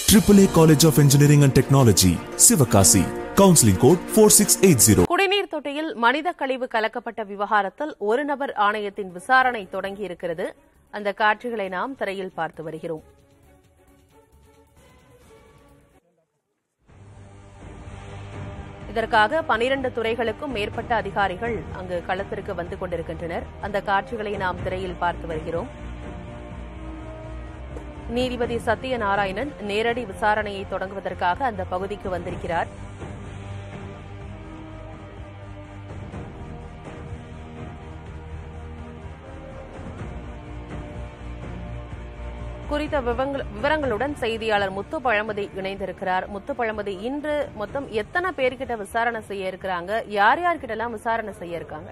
AAA College of Engineering and Technology, Sivakasi. Counseling code 4680. குடிநீர் தொட்டியில் மனித கழிவு கலக்கப்பட்ட விவகாரத்தில் ஒரு நபர் ஆணையத்தின் விசாரணை தொடங்கி இருக்கிறது அந்த காட்சிகளை நாம் திரையில் பார்த்து வருகிறோம் இதற்காக பனிரண்டு துறைகளுக்கும் மேற்பட்ட அதிகாரிகள் அங்கு களத்திற்கு வந்து கொண்டிருக்கின்றனர் அந்த காட்சிகளை நாம் திரையில் பார்த்து வருகிறோம் நீதிபதி சத்யநாராயணன் நேரடி விசாரணையை தொடங்குவதற்காக அந்த பகுதிக்கு வந்திருக்கிறார் குறித்த விவரங்கள்- விவரங்களுடன் செய்தியாளர் முத்து பழமதி இணைந்திருக்கிறார் முத்து பழமதி இன்று மொத்தம் எத்தனை பேர்கிட்ட விசாரணை செய்ய இருக்கிறாங்க யார் யார்கிட்ட எல்லாம் விசாரணை செய்ய இருக்காங்க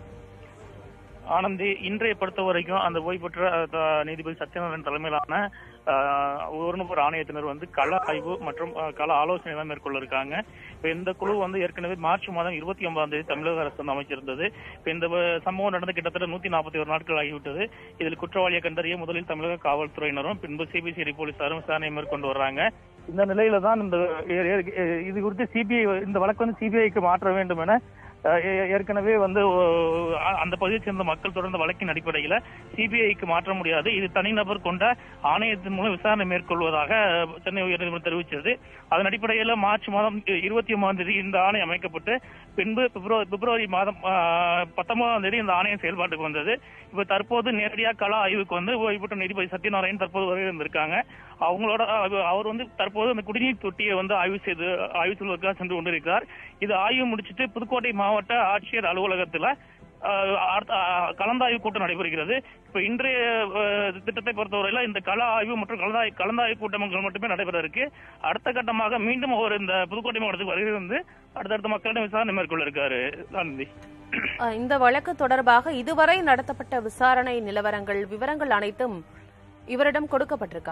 ஆனந்தி இன்றைய பொறுத்த வரைக்கும் அந்த ஓய்வு பெற்ற அஹ், நீதிபதி சத்யநாராயணன் தலைமையிலான அஹ், ஒரு நபர் ஆணையத்தினர் வந்து கள ஆய்வு மற்றும் அஹ், கள ஆலோசனை தான் மேற்கொள்ள இருக்காங்க இப்ப இந்த குழு வந்து ஏற்கனவே மார்ச் மாதம் இருபத்தி ஒன்பதாம் தேதி தமிழக அரசு வந்து அமைச்சிருந்தது இப்ப இந்த வ- சம்பவம் நடந்து கிட்டத்தட்ட நூத்தி நாற்பத்தி ஒரு நாட்கள் ஆகிவிட்டது இதில் குற்றவாளியை கண்டறிய முதலில் தமிழக காவல்துறையினரும் பின்பு சிபிசிஐடி போலீசாரும் விசாரணை மேற்கொண்டு வர்றாங்க இந்த நிலையில தான் இந்த ஏ- ஏ- இது குறித்து சிபிஐ இந்த வழக்கு வந்து சிபிஐக்கு மாற்ற வேண்டும் என அஹ் ஏ- ஏற்கனவே வந்து ஓ- அ- அந்த பகுதியை சேர்ந்த மக்கள் தொடர்ந்த வழக்கின் அடிப்படையில சிபிஐக்கு மாற்ற முடியாது இது தனிநபர் கொண்ட ஆணையத்தின் மூலம் விசாரணை மேற்கொள்வதாக அஹ், சென்னை உயர்நீதிமன்றம் தெரிவித்தது அதன் அடிப்படையில மார்ச் மாதம் இருபத்தி ஒன்பதாம் தேதி இந்த ஆணையம் அமைக்கப்பட்டு பின்பு பிப்ரவரி பிப்ரவரி மாதம் அஹ், பத்தொன்பதாம் தேதி இந்த ஆணையம் செயல்பாட்டுக்கு வந்தது இப்ப தற்போது நேரடியாக கள ஆய்வுக்கு வந்து ஓய்வு பெற்ற நீதிபதி சத்யநாராயண் தற்போது வருகை வந்திருக்காங்க அவங்களோட அஹ், அவர் வந்து தற்போது அந்த குடிநீர் தொட்டியை வந்து ஆய்வு செய்து ஆய்வு செய்வதற்காக சென்று கொண்டிருக்கிறார் இது ஆய்வு முடிச்சிட்டு புதுக்கோட்டை மாவட்ட ஆட்சியர் அலுவலகத்துல அஹ், அடுத்த, அஹ், கலந்தாய்வு கூட்டம் நடைபெறுகிறது இப்ப இன்றைய அஹ், திட்டத்தை பொறுத்தவரையில இந்த கள ஆய்வு மற்றும் கலந்தாய் கலந்தாய்வு கூட்டங்கள் மட்டுமே நடைபெற இருக்கு அடுத்த கட்டமாக மீண்டும் ஒரு இந்த புதுக்கோட்டை மாவட்டத்துக்கு வருகை வந்து அடுத்தடுத்த மக்களிடம் விசாரணை மேற்கொள்ள இருக்காரு காந்தி அஹ், இந்த வழக்கு தொடர்பாக இதுவரை நடத்தப்பட்ட விசாரணை நிலவரங்கள் விவரங்கள் அனைத்தும் இவரிடம் கொடுக்கப்பட்டிருக்கா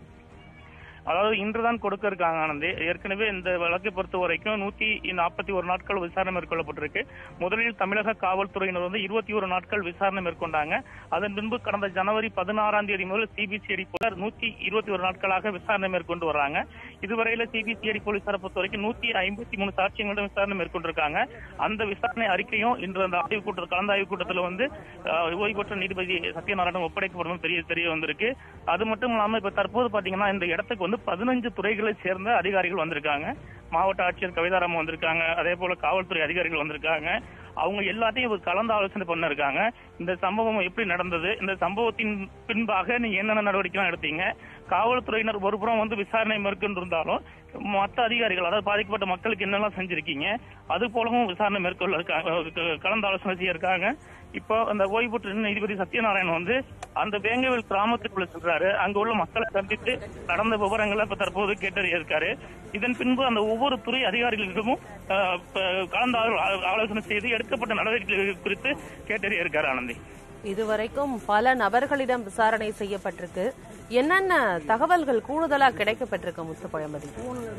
அதாவது இன்றுதான் கொடுக்க இருக்காங்க ஆனந்தி ஏற்கனவே இந்த வழக்கை பொறுத்த வரைக்கும் நூத்தி நாற்பத்தி ஒரு நாட்கள் விசாரணை மேற்கொள்ளப்பட்டிருக்கு முதலில் தமிழக காவல்துறையினர் வந்து இருபத்தி ஒரு நாட்கள் விசாரணை மேற்கொண்டாங்க அதன் பின்பு கடந்த ஜனவரி பதினாறாம் தேதி முதல் சிபிசிஐடி போலீசார் நூத்தி இருபத்தி ஒரு நாட்களாக விசாரணை மேற்கொண்டு வர்றாங்க இதுவரையில சிபிசிஐடி போலீசாரை பொறுத்த வரைக்கும் நூத்தி ஐம்பத்தி மூணு சாட்சியங்களிடம் விசாரணை மேற்கொண்டிருக்காங்க அந்த விசாரணை அறிக்கையும் இன்று அந்த ஆய்வு கூட்டத்தில் கலந்தாய்வு கூட்டத்தில் வந்து அஹ், ஓய்வு பெற்ற நீதிபதி சத்யநாராயணன் ஒப்படைக்கப்படும் தெரிய தெரிய வந்திருக்கு அது மட்டும் இல்லாம இப்ப தற்போது பாத்தீங்கன்னா இந்த இடத்துக்கு வந்து பதினஞ்சு துறைகளை சேர்ந்த அதிகாரிகள் வந்திருக்காங்க மாவட்ட ஆட்சியர் கவிதாராமன் வந்திருக்காங்க அதே போல காவல்துறை அதிகாரிகள் வந்திருக்காங்க அவங்க எல்லாத்தையும் ஒரு கலந்து ஆலோசனை பண்ண இருக்காங்க இந்த சம்பவம் எப்படி நடந்தது இந்த சம்பவத்தின் பின்பாக நீங்க என்னென்ன நடவடிக்கை எடுத்தீங்க காவல்துறையினர் ஒருபுறம் வந்து விசாரணை மேற்கொண்டிருந்தாலும் மற்ற அதிகாரிகள் அதாவது பாதிக்கப்பட்ட மக்களுக்கு என்னெல்லாம் செஞ்சிருக்கீங்க அது போலவும் விசாரணை மேற்கொள்ள இருக்காங்க க- கலந்து ஆலோசனை செய்ய இருக்காங்க இப்போ அந்த ஓய்வு பெற்ற நீதிபதி சத்யநாராயணன் வந்து அந்த வேங்கவேல் கிராமத்துக்குள்ள சென்றாரு அங்க உள்ள மக்களை சந்தித்து நடந்த விவரங்களை இப்ப தற்போது கேட்டறிய இருக்காரு இதன் பின்பு அந்த ஒவ்வொரு துறை அதிகாரிகளிடமும் அஹ், ப- கலந்து ஆலோ- ஆலோசனை செய்து எடுக்கப்பட்ட நடவடிக்கைகள் குறித்து கேட்டறிய இருக்காரு ஆனந்தி இதுவரைக்கும் பல நபர்களிடம் விசாரணை செய்யப்பட்டிருக்கு என்னென்ன தகவல்கள் கூடுதலா கிடைக்கப்பட்டிருக்கு முத்து பழமதி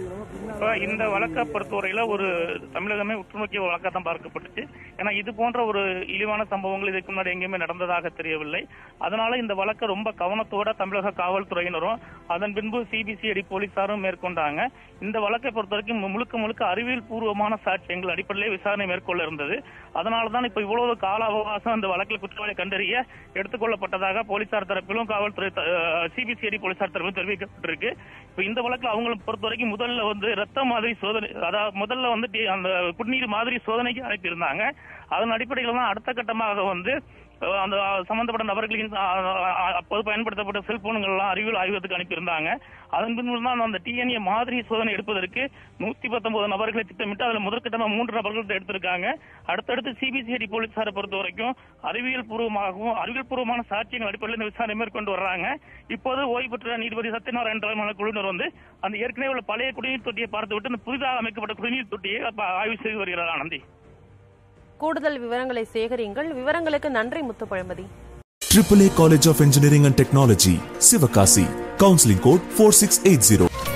இப்ப இந்த வழக்கை பொறுத்தவரையில ஒரு தமிழகமே உற்றுநோக்கிய வழக்கா தான் பார்க்கப்பட்டுச்சு ஏன்னா இது போன்ற ஒரு இழிவான சம்பவங்கள் இதுக்கு முன்னாடி எங்கேயுமே நடந்ததாக தெரியவில்லை அதனால இந்த வழக்கை ரொம்ப கவனத்தோட தமிழக காவல்துறையினரும் அதன் பின்பு சிபிசிஐடி போலீசாரும் மேற்கொண்டாங்க இந்த வழக்கை பொறுத்த வரைக்கும் முழுக்க முழுக்க அறிவியல் பூர்வமான சாட்சியங்கள் அடிப்படையிலே விசாரணை மேற்கொள்ள இருந்தது அதனால தான் இப்ப இவ்வளவு கால அவகாசம் இந்த வழக்கில் குற்றவாளி கண்டறிய எடுத்துக்கொள்ளப்பட்டதாக போலீசார் தரப்பிலும் காவல்துறை சிபிசிஐடி போலீசார் தரப்பிலும் தெரிவிக்கப்பட்டிருக்கு இப்ப இந்த வழக்குல அவங்களை பொறுத்த வரைக்கும் முதல்ல வந்து ரத்த மாதிரி சோதனை அதாவது முதல்ல வந்து டி- அந்த குடிநீர் மாதிரி சோதனைக்கு அனுப்பியிருந்தாங்க அதன் அடிப்படையில் தான் அடுத்த கட்டமாக வந்து அஹ், அந்த சம்பந்தப்பட்ட நபர்களின் அஹ், அஹ், அப்போது பயன்படுத்தப்பட்ட செல்போன்கள் எல்லாம் அறிவியல் ஆய்வகத்துக்கு அனுப்பியிருந்தாங்க அதன் பின்பு தான் அந்த டிஎன்ஏ மாதிரி சோதனை எடுப்பதற்கு நூத்தி பத்தொன்பது நபர்களை திட்டமிட்டு அதுல முதற்கட்டமா மூன்று நபர்கள் எடுத்திருக்காங்க அடுத்தடுத்து சிபிசிஐடி போலீசாரை பொறுத்த வரைக்கும் அறிவியல் பூர்வமாகவும் அறிவியல் பூர்வமான சாட்சியங்கள் அடிப்படையில் இந்த விசாரணை மேற்கொண்டு வர்றாங்க இப்போது ஓய்வு பெற்ற நீதிபதி சத்யநாராயண தலைமையிலான குழுவினர் வந்து அந்த ஏற்கனவே உள்ள பழைய குடிநீர் தொட்டியை பார்த்துவிட்டு இந்த புதிதாக அமைக்கப்பட்ட குடிநீர் தொட்டியை அப்ப ஆய்வு செய்து வருகிறார் ஆனந்தி கூடுதல் விவரங்களை சேகரியுங்கள் விவரங்களுக்கு நன்றி முத்து பழமதி AAA College of Engineering and Technology, Sivakasi. Counseling code 4680.